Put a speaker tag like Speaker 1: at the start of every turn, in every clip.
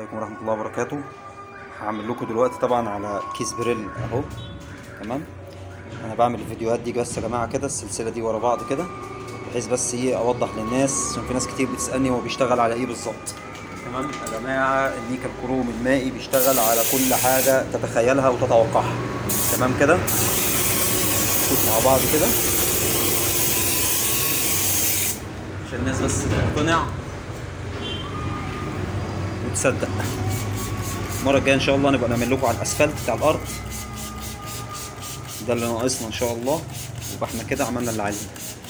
Speaker 1: عليكم ورحمة الله وبركاته هعمل لكم دلوقتي طبعا على كيس بريل اهو تمام انا بعمل الفيديوهات دي بس يا جماعة كده السلسلة دي ورا بعض كده بحيث بس ايه اوضح للناس عشان في ناس كتير بتسألني هو بيشتغل على ايه بالظبط تمام يا جماعة النيكل كروم المائي بيشتغل على كل حاجة تتخيلها وتتوقعها تمام كده نشوف مع بعض كده عشان الناس بس تقتنع وتصدق المره الجايه ان شاء الله نبقى نعمل لكم على الاسفلت بتاع الارض ده اللي ناقصنا ان شاء الله يبقى احنا كده عملنا اللي عايزينه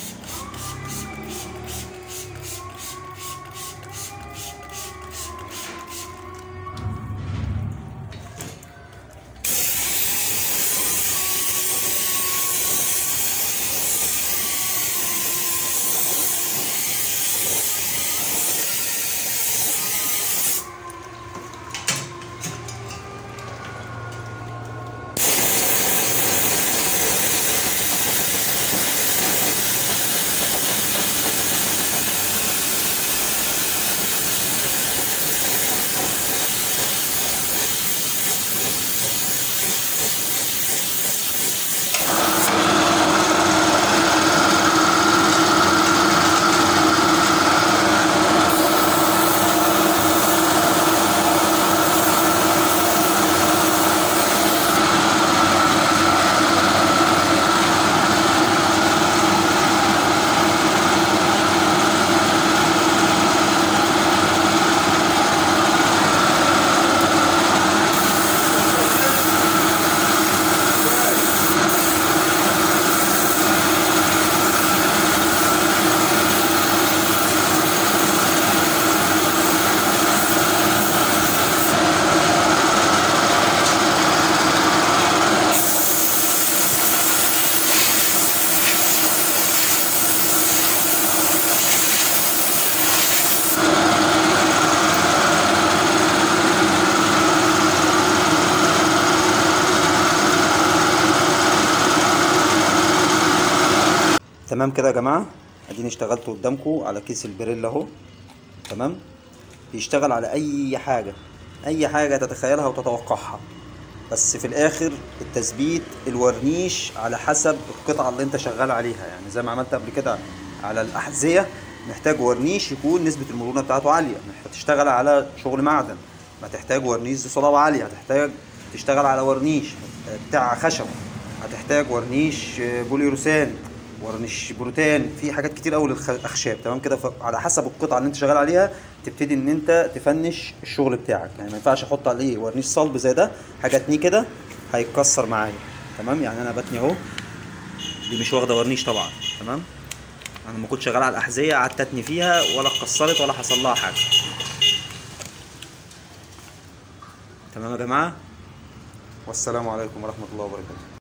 Speaker 1: تمام كده يا جماعه اديني اشتغلت قدامكم على كيس البريل اهو تمام بيشتغل على اي حاجه اي حاجه تتخيلها وتتوقعها بس في الاخر التثبيت الورنيش على حسب القطعه اللي انت شغال عليها يعني زي ما عملت قبل كده على الاحذيه محتاج ورنيش يكون نسبه المرونه بتاعته عاليه هتشتغل على شغل معدن ما تحتاج ورنيش صلابه عاليه هتحتاج تشتغل على ورنيش بتاع خشب هتحتاج ورنيش بوليروسان ورنيش بروتان في حاجات كتير قوي للاخشاب تمام كده على حسب القطعه اللي انت شغال عليها تبتدي ان انت تفنش الشغل بتاعك يعني ما ينفعش احط عليه ورنيش صلب زي ده حاجه اتنيه كده هيتكسر معايا تمام يعني انا بتني اهو دي مش واخده ورنيش طبعا تمام انا لما كنت شغال على الاحذيه قعدت اتني فيها ولا اتكسرت ولا حصل لها حاجه تمام يا جماعه والسلام عليكم ورحمه الله وبركاته